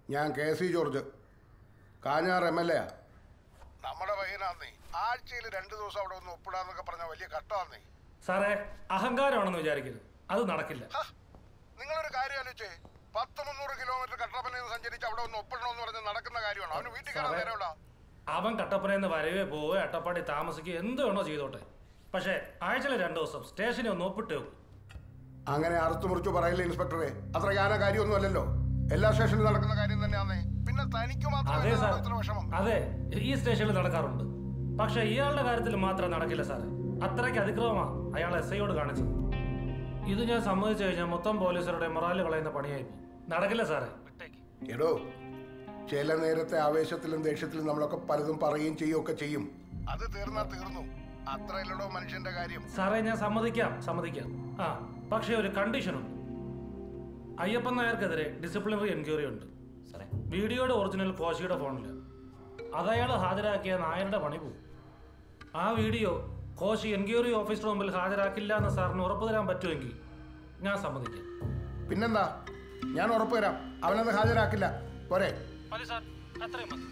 ഞാൻ K C George Kanjar M L A നമ്മുടെ പയ്യനാന്നേ ആഴ്ചയിൽ രണ്ട് ദിവസം അവിടെ ഒന്ന് ഒപ്പിടാന്നൊക്കെ പറഞ്ഞ വലിയ കട്ടമാന്നേ സാറേ അഹങ്കാരമാണെന്ന് വിചാരിക്കരുത് അത് നടക്കില്ല നിങ്ങളൊരു കാര്യം ആലോചിച്ചേ പത്ത് മുന്നൂറ് കിലോമീറ്റർ കട്ടപ്പനയിൽ നിന്ന് സഞ്ചരിച്ച് അവിടെ ഒന്ന് ഒപ്പിടണമെന്ന് പറഞ്ഞ് നടക്കുന്ന കാര്യമാണ് അവന് വീട്ടിൽ കയറാൻ സാറേ, നേരമുണ്ടോ അവൻ കട്ടപ്പനയിൽ നിന്ന് വരവേ പോവുക അട്ടപ്പാടി താമസിക്കുക എന്ത് വേണോ ചെയ്തോട്ടെ പക്ഷേ ആഴ്ചയിൽ രണ്ടു ദിവസം സ്റ്റേഷനിൽ ഒന്ന് ഒപ്പിട്ട് വെക്കും അങ്ങനെ അറുത്തു മുറിച്ചു പറയില്ല ഇൻസ്പെക്ടറെ അത്ര ജ്ഞാന കാര്യമൊന്നും അല്ലല്ലോ എല്ലാ സ്റ്റേഷനിലും നടക്കുന്ന കാര്യം തന്നെയാന്നേ പിന്നെ തനിക്ക് അതെ സാർ മാത്രം വിഷമം അതെ ഈ സ്റ്റേഷനിൽ നടക്കാറുണ്ട് പക്ഷെ ഇയാളുടെ കാര്യത്തിൽ മാത്രം നടക്കില്ല സാറേ അത്രയ്ക്ക് അതിക്രമമാ അയാൾ എസ് ഐയോട് കാണിച്ചത് ഇത് ഞാൻ സമ്മതിച്ചു കഴിഞ്ഞാൽ മൊത്തം പോലീസുകാരുടെ മൊറാല് കളയുന്ന പണിയായി പോകും നടക്കില്ല സാറേ എടോ ചില നേരത്തെ ആവേശത്തിലും ദേഷ്യത്തിലും നമ്മളൊക്കെ പലതും പറയുകയും ചെയ്യുകയൊക്കെ ചെയ്യും അത് തീർന്നാ തീർന്നു അത്രയല്ലടോ മനുഷ്യന്റെ കാര്യം സാറേ ഞാൻ സമ്മതിക്കാം സമ്മതിക്കാം ആ പക്ഷേ ഒരു കണ്ടീഷനുണ്ട് അയ്യപ്പൻ നായർക്കെതിരെ ഡിസിപ്ലിനറി എൻക്വയറി ഉണ്ട് വീഡിയോയുടെ ഒറിജിനൽ കോശിയുടെ ഫോണിൽ അത് അയാൾ ഹാജരാക്കിയ നായരുടെ പണി പോകും ആ വീഡിയോ കോശി എൻക്വയറി ഓഫീസറുടെ മുമ്പിൽ ഹാജരാക്കില്ല എന്ന് സാറിന് ഉറപ്പ് തരാൻ പറ്റുമെങ്കിൽ ഞാൻ സമ്മതിക്കാം പിന്നെന്താ ഞാൻ ഉറപ്പ് തരാം അവനത് ഹാജരാക്കില്ല പോരെ മതി സാർ അത്രയും മതി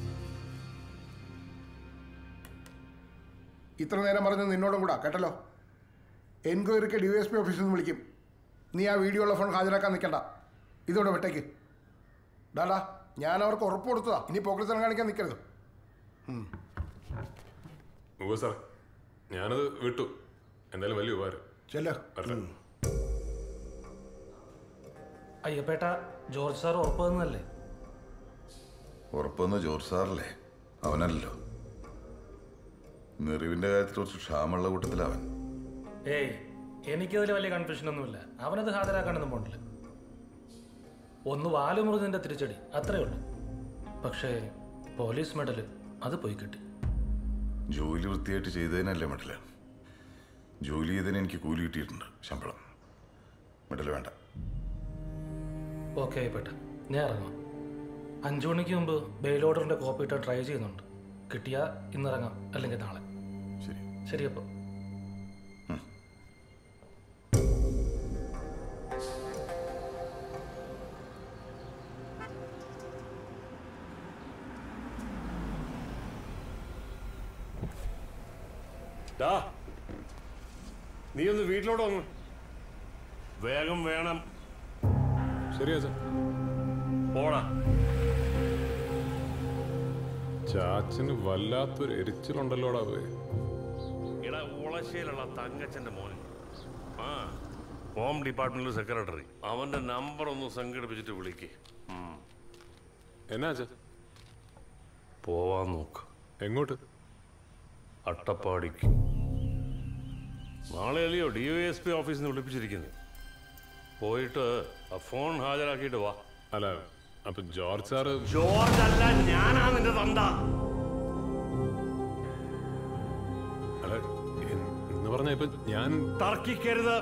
ഇത്ര നേരം പറഞ്ഞത് നിന്നോടും കൂടാ കേട്ടല്ലോ എൻക്വയറിക്ക് ഡി എസ് പി ഓഫീസിൽ നിന്ന് വിളിക്കും നീ ആ വീഡിയോ ഉള്ള ഫോൺ ഹാജരാക്കാൻ നിൽക്കണ്ട ഇതോടെ വിട്ടേക്ക് ഡാടാ ഞാൻ അവർക്ക് ഉറപ്പ് കൊടുത്തതാ ഇനി പോക്കറ്റിത്തരം കാണിക്കാൻ നിൽക്കരുത് ഉവ്വ് സാർ ഞാനത് വിട്ടു എന്തായാലും വലിയ ഉപകാരം ചെല്ലോ വരട്ടെ. അയ്യപ്പേട്ട ജോർജ് സാർ ഉറപ്പ് തന്നല്ലേ ഉറപ്പൊന്ന് ജോർജ് സാറല്ലേ അവനല്ലോ നെറിവിന്റെ കാര്യത്തിൽ കുറച്ച് ക്ഷാമുള്ള കൂട്ടത്തിലവൻ ഏയ് എനിക്കതിൽ വലിയ കൺഫ്യൂഷൻ ഒന്നുമില്ല അവനത് ഹാജരാക്കാനൊന്നും പോണില്ല ഒന്ന് വാലുമുറിഞ്ഞതിന്റെ തിരിച്ചടി അത്രേ ഉള്ളൂ പക്ഷേ പോലീസ് മെഡല് അത് പോയി കിട്ടി ജോലി വൃത്തിയായിട്ട് ചെയ്തതിനല്ലേ മെഡല് ജോലി ചെയ്തതിന് എനിക്ക് കൂലി കിട്ടിയിട്ടുണ്ട് ശമ്പളം മെഡൽ വേണ്ട ഓക്കെ ആയിപ്പെട്ട ഞാൻ ഇറങ്ങാം അഞ്ചു മണിക്ക് മുമ്പ് ബെയിൽ ഓർഡറിന്റെ കോപ്പി ഇട്ട് ട്രൈ ചെയ്യുന്നുണ്ട് കിട്ടിയാൽ ഇന്നിറങ്ങാം അല്ലെങ്കിൽ നാളെ ശരി ശരി അപ്പോൾ ഡാ നീ ഒന്ന് വീട്ടിലോട്ട് വന്നു വേഗം വേണം ശരിയാ സാർ പോടാ ചാച്ചന് വല്ലാത്തൊരു എരിച്ചിലുണ്ടല്ലോടാ പോയി ഇട ഉളശ്ശേലുള്ള തങ്കച്ചന്റെ മോൻ ആ ഹോം ഡിപ്പാർട്ട്മെന്റിലെ സെക്രട്ടറി അവന്റെ നമ്പർ ഒന്ന് സംഘടിപ്പിച്ചിട്ട് വിളിക്ക് ഉം. എന്നാ ചാ പോവാൻ നോക്ക് എങ്ങോട്ട് അട്ടപ്പാടിക്ക് നാളെ അല്ലയോ ഡി ഒ എസ് പി ഓഫീസിൽ നിന്ന് വിളിപ്പിച്ചിരിക്കുന്നത് പോയിട്ട് ആ ഫോൺ ഹാജരാക്കിയിട്ട് വാ അല്ല അപ്പൊ ജോർജ് സാറ് ജോർജ് അല്ല ഞാനാ നിന്റെ തന്ത അല്ല എൻ- എന്ന് പറഞ്ഞ ഇപ്പൊ ഞാൻ തർക്കിക്കരുത്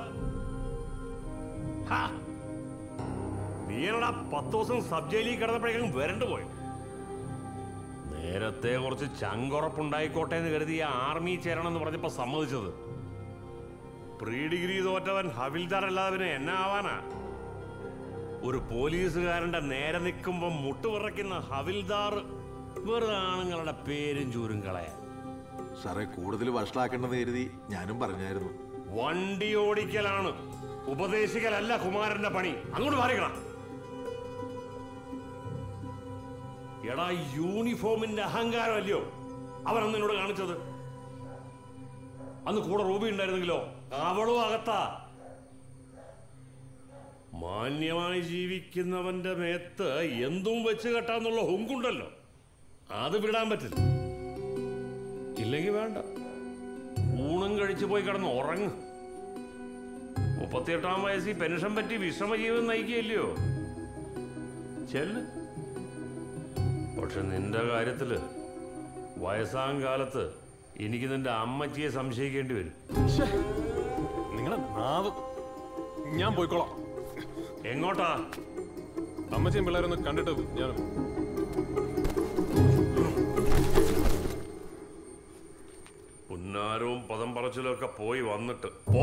ഹാ. നീയനടാ പത്ത് ദിവസം സബ് ജയിലിൽ കിടന്നപ്പോഴേക്കും വരണ്ടു പോയി നേരത്തെ കുറച്ച് ചങ്കുറപ്പുണ്ടായിക്കോട്ടെ എന്ന് കരുതി ഈ ആർമി ചേരണം എന്ന് പറഞ്ഞപ്പോ സമ്മതിച്ചത് പ്രീ ഡിഗ്രി തോറ്റവൻ ഹവിൽദാർ അല്ലാതെ പിന്നെ എന്നെ ആവാനാ ഒരു പോലീസുകാരന്റെ നേരെ നിൽക്കുമ്പോ മുട്ടുവിറയ്ക്കുന്ന ഹവിൽദാർ വെറുതെ ആണുങ്ങളുടെ പേരും ചൂരും കളയാൻ സാറേ കൂടുതൽ വഷളാക്കേണ്ടെന്ന് കരുതി ഞാനും പറഞ്ഞായിരുന്നു വണ്ടി ഓടിക്കലാണ് ഉപദേശിക്കലല്ല കുമാരന്റെ പണി അങ്ങോട്ട് മാറിക്കണം എടാ യൂണിഫോമിന്റെ അഹങ്കാരം അല്ലയോ അവൻ അന്ന് എന്നോട് കാണിച്ചത് അന്ന് കൂടെ റൂബി ഉണ്ടായിരുന്നെങ്കിലോ അവളും അകത്താ മാന്യമായി ജീവിക്കുന്നവന്റെ മേത്ത് എന്തും വെച്ച് കെട്ടാന്നുള്ള ഹുങ്കുണ്ടല്ലോ അത് വിടാൻ പറ്റില്ല ഇല്ലെങ്കിൽ വേണ്ട ഊണും കഴിച്ചു പോയി കിടന്ന് ഉറങ്ങ് മുപ്പത്തിയെട്ടാം വയസ്സിൽ പെൻഷൻ പറ്റി വിശ്രമജീവൻ നയിക്കുകയല്ലയോ ചെല്ല് പക്ഷെ നിന്റെ കാര്യത്തില് വയസ്സാം കാലത്ത് എനിക്ക് നിന്റെ അമ്മച്ചിയെ സംശയിക്കേണ്ടി വരും നിങ്ങളെ നാവ് ഞാൻ പോയിക്കോളാം എങ്ങോട്ടാ അമ്മച്ചിയും പിള്ളേരൊന്ന് കണ്ടിട്ട് ഞാൻ പുന്നാരവും പദം പറച്ചിലും ഒക്കെ പോയി വന്നിട്ട് പോ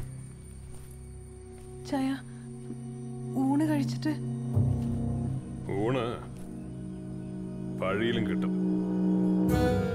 ചായ ഊണ് കഴിച്ചിട്ട് ഊണ് വഴിയിലും കിട്ടും